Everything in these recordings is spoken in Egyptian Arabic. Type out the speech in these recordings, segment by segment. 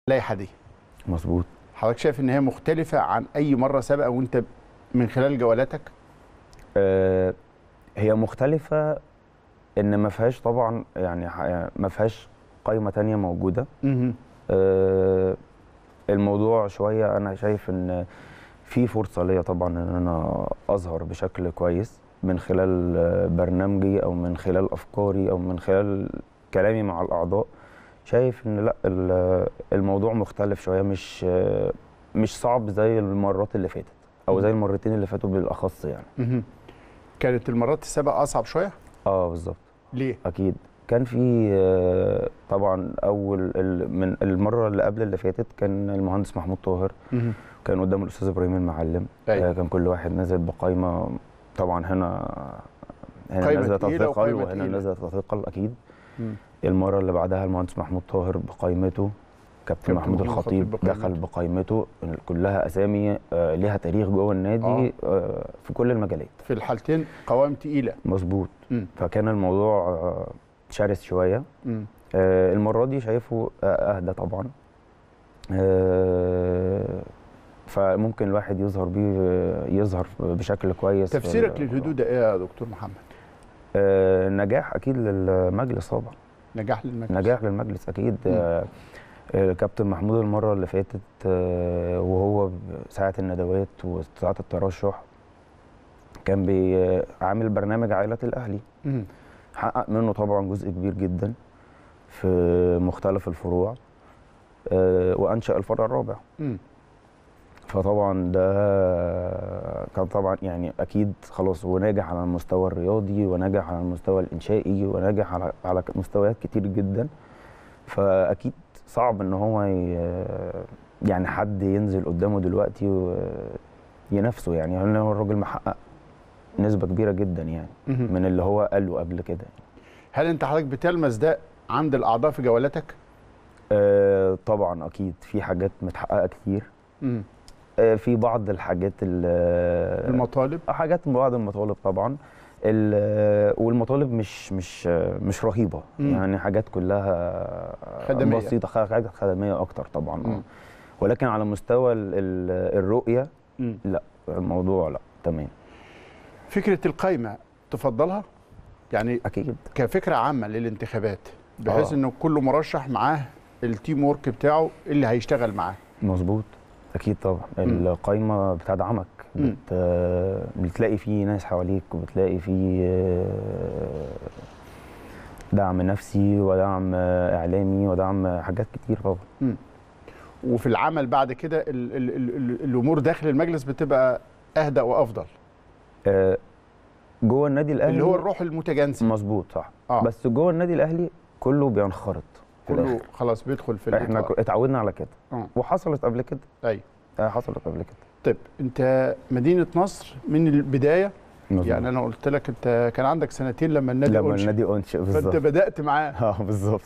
اللائحه دي مظبوط حضرتك شايف ان هي مختلفه عن اي مره سابقه وانت من خلال جولاتك آه، هي مختلفة إن ما فيهاش طبعا يعني ح- ما فيهاش قائمة تانية موجودة مهم. آه، الموضوع شوية أنا شايف إن في فرصة ليا طبعا إن أنا أظهر بشكل كويس من خلال آه، برنامجي أو من خلال أفكاري أو من خلال كلامي مع الأعضاء شايف إن لأ ال- الموضوع مختلف شوية مش آه، مش صعب زي المرات اللي فاتت أو زي المرتين اللي فاتوا بالأخص يعني مهم. كانت المرات السابقه اصعب شويه اه بالظبط ليه اكيد كان في آه، طبعا اول ال- من المره اللي قبل اللي فاتت كان المهندس محمود طاهر مهم. كان قدام الاستاذ ابراهيم المعلم أيوة. آه، كان كل واحد نازل بقائمه طبعا هنا هنا قايمة نازله تقيلة تثقل وقايمة وهنا تقيلة. نازله تثقل اكيد مم. المره اللي بعدها المهندس محمود طاهر بقائمته كابتن كابتن محمود محمود الخطيب الخطيب دخل بقائمته. بقائمته كلها اسامي آه، ليها تاريخ جوه النادي آه، في كل المجالات في الحالتين قوام تقيله مظبوط مم. فكان الموضوع آه، شرس شويه مم. آه، المرة دي شايفه آه، أهدى طبعا آه، فممكن الواحد يظهر بيه يظهر بشكل كويس في تفسيرك ال- للهدوء ده ايه يا دكتور محمد آه، نجاح أكيد للمجلس طبعا نجاح للمجلس نجاح للمجلس أكيد آه، الكابتن محمود المرة اللي فاتت آه، وهو ساعة الندوات وساعة الترشح كان بيعمل برنامج عائلات الأهلي مم. حقق منه طبعا جزء كبير جدا في مختلف الفروع آه، وانشا الفرع الرابع مم. فطبعا ده كان طبعا يعني اكيد خلاص هو ناجح على المستوى الرياضي وناجح على المستوى الانشائي وناجح على على مستويات كتير جدا فاكيد صعب ان هو ي- يعني حد ينزل قدامه دلوقتي وينافسه يعني لان هو الراجل محقق نسبه كبيره جدا يعني مهم. من اللي هو قاله قبل كده هل انت حضرتك بتلمس ده عند الاعضاء في جولاتك آه، طبعا اكيد في حاجات متحققه كتير مم. آه، في بعض الحاجات ال- المطالب حاجات من بعض المطالب طبعا ال- والمطالب مش مش مش رهيبه مم. يعني حاجات كلها خدمية. بسيطه خ- حاجات خدميه اكتر طبعا مم. آه. ولكن على مستوى ال- ال- الرؤيه مم. لا الموضوع لا تمام فكره القايمه تفضلها يعني اكيد كفكره عامه للانتخابات بحيث آه. انه كل مرشح معاه التيم ورك بتاعه اللي هيشتغل معاه مظبوط اكيد طبعا مم. القايمه بتدعمك مم. بت... بتلاقي فيه ناس حواليك وبتلاقي فيه آه، دعم نفسي ودعم آه، اعلامي ودعم حاجات كتير طبعا وفي العمل بعد كده ال ال ال ال الامور داخل المجلس بتبقى اهدى وافضل آه، جوه النادي الاهلي اللي هو الروح المتجانسه مظبوط صح آه. بس جوه النادي الاهلي كله بينخرط في كله الآخر. خلاص بيدخل في احنا الإطار. ك- اتعودنا على كده آه. وحصلت قبل كده ايوه آه، حصلت قبل كده طيب انت مدينه نصر من البدايه مظبوط. يعني انا قلت لك انت كان عندك سنتين لما النادي لما أنشئ. النادي انشئ فانت بالظبط بدات معاه اه بالظبط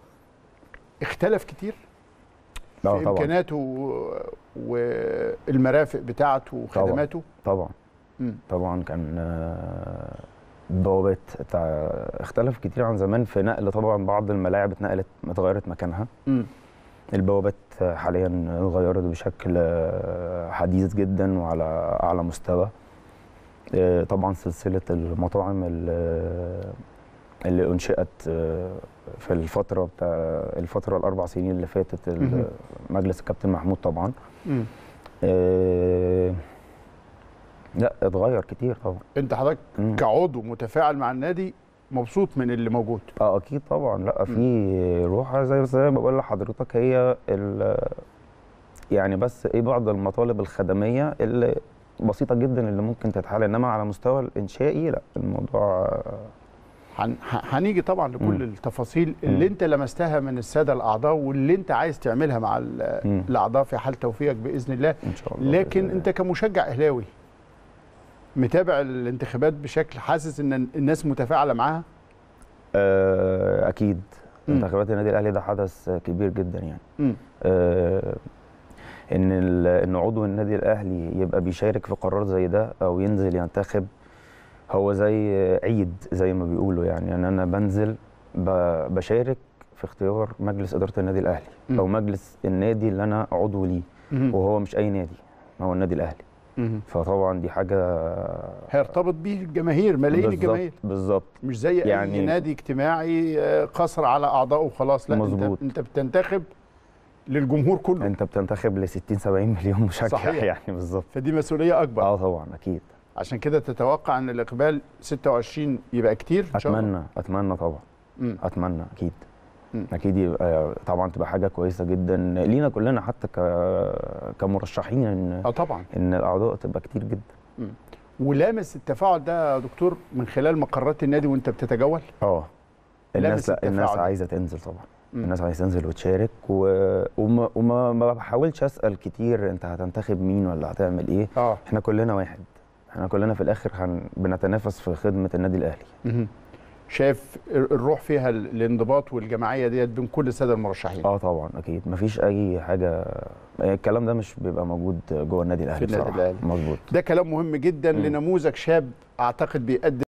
اختلف كتير اه في طبعا امكاناته و- والمرافق بتاعته وخدماته طبعا مم. طبعا كان آه، بوابات بتاع اختلف كتير عن زمان في نقل طبعا بعض الملاعب اتنقلت اتغيرت مكانها مم. البوابات حاليا اتغيرت بشكل آه، حديث جدا وعلى اعلى مستوى آه، طبعا سلسله المطاعم اللي اللي انشئت آه، في الفتره بتاع الفتره الاربع سنين اللي فاتت ال- مهم. مجلس الكابتن محمود طبعا مم. آه، لا اتغير كتير طبعا انت حضرتك مم. كعضو متفاعل مع النادي مبسوط من اللي موجود اه اكيد طبعا لا في روح زي زي ما بقول لحضرتك هي ال- يعني بس ايه بعض المطالب الخدميه اللي بسيطه جدا اللي ممكن تتحل انما على مستوى الانشائي لا الموضوع آه، هن- ه- هنيجي طبعا لكل مم. التفاصيل اللي مم. انت لمستها من الساده الاعضاء واللي انت عايز تعملها مع ال- مم. الاعضاء في حال توفيقك باذن الله ان شاء الله لكن بإذن انت كمشجع اهلاوي متابع الانتخابات بشكل حاسس ان الناس متفاعله معاها آه، اكيد مم. انتخابات النادي الاهلي ده حدث كبير جدا يعني مم. آه، ان ال- ان عضو النادي الاهلي يبقى بيشارك في قرار زي ده او ينزل ينتخب هو زي عيد زي ما بيقولوا يعني ان انا بنزل ب- بشارك في اختيار مجلس اداره النادي الاهلي مم. او مجلس النادي اللي انا عضو ليه مهم. وهو مش اي نادي هو النادي الاهلي مهم. فطبعا دي حاجه هيرتبط بيه الجماهير ملايين بالظبط- الجماهير بالظبط مش زي اي يعني- نادي اجتماعي آه، قصر على اعضائه وخلاص لا مظبوط. انت انت بتنتخب للجمهور كله انت بتنتخب ل 60 70 مليون مشجع صحيح. يعني بالظبط فدي مسؤوليه اكبر اه طبعا اكيد عشان كده تتوقع ان الاقبال 26 يبقى كتير ان شاء الله اتمنى اتمنى طبعا مم. اتمنى اكيد مم. اكيد يبقى طبعا تبقى حاجه كويسه جدا لينا كلنا حتى ك... كمرشحين ان اه طبعا ان الاعضاء تبقى كتير جدا ولامس التفاعل ده يا دكتور من خلال مقرات النادي وانت بتتجول اه لامس الناس لا الناس التفاعل. عايزه تنزل طبعا مم. الناس عايزه تنزل وتشارك و... وما وما ما بحاولش اسال كتير انت هتنتخب مين ولا هتعمل ايه اه احنا كلنا واحد احنا كلنا في الاخر هن... بنتنافس في خدمه النادي الاهلي مهم. شايف الروح فيها ال- الانضباط والجماعيه ديت بين كل الساده المرشحين اه طبعا اكيد مفيش اي حاجه الكلام ده مش بيبقى موجود جوه النادي الاهلي النادي بصراحه الأهلي. مظبوط ده كلام مهم جدا مم. لنموذج شاب اعتقد بيقدم